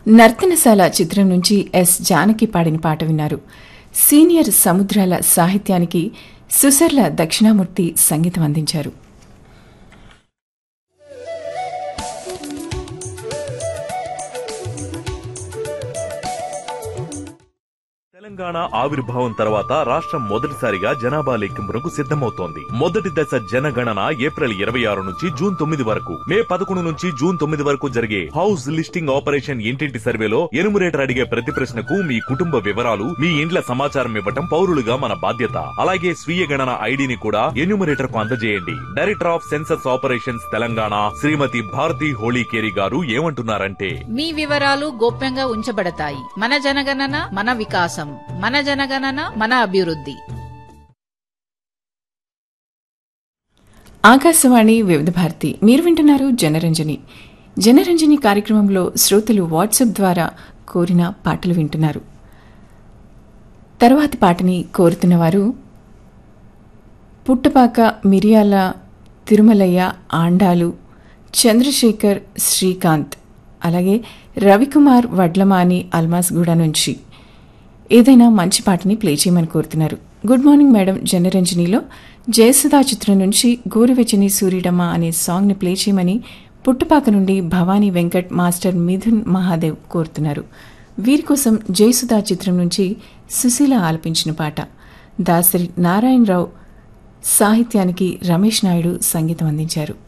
నర్తనశాల చిత్రం నుంచి ఎస్ జానకి పాడిన పాట విన్నారు సీనియర్ సముద్రాల సాహిత్యానికి సుసర్ల దక్షిణామూర్తి సంగీతం అందించారు తెలంగాణ ఆవిర్భావం తర్వాత రాష్ట్రం మొదటిసారిగా జనాభా లెక్కింపునకు సిద్ధమవుతోంది మొదటి దశ జనగణన ఏప్రిల్ ఇరవై ఆరు నుంచి జూన్ తొమ్మిది వరకు మే పదకొండు నుంచి జూన్ తొమ్మిది వరకు జరిగే హౌస్ లిస్టింగ్ ఆపరేషన్ ఇంటింటి సర్వేలో ఎనుమరేటర్ అడిగే ప్రతి ప్రశ్నకు మీ కుటుంబ వివరాలు మీ ఇండ్ల సమాచారం ఇవ్వటం పౌరులుగా మన బాధ్యత అలాగే స్వీయ గణన ఐడిని కూడా ఎన్యూమరేటర్ కు అందజేయండి director of census operations Telangana Shrimati Bharathi Holikeri గారు ఏమంటున్నారంటే మీ వివరాలు గోప్యంగా ఉంచబడతాయి మన జనగణన మన వికాసం మన జనగణన మన అభివృద్ధి ఆకాశవాణి వివిధ భారతి మీరు వింటున్నారు జనరంజని జనరంజని కార్యక్రమంలో శ్రోతలు వాట్సాప్ ద్వారా కోరిన పాటలు వింటున్నారు తరువాతి పాటని కోరుతున్న వారు పుట్టపాక మిరియాల తిరుమలయ్య ఆండాలు చంద్రశేఖర్ శ్రీకాంత్ అలాగే రవికుమార్ వడ్లమాని అల్మాస్గూడ నుంచి ఏదైనా మంచి పాటని ప్లే చేయమని కోరుతున్నారు గుడ్ మార్నింగ్ మేడం జనరంజనిలో జయసుధా చిత్రం నుంచి గోరువెచ్చని సూర్యుడమ్మ అనే సాంగ్ని ప్లే చేయమని పుట్టుపాక నుండి భవానీ వెంకట్ మాస్టర్ మిథున్ మహాదేవ్ కోరుతున్నారు వీరి కోసం జయసుధా చిత్రం నుంచి సుశీల ఆలపించిన పాట దాసరి నారాయణరావు సాహిత్యానికి రమేష్ నాయుడు సంగీతం అందించారు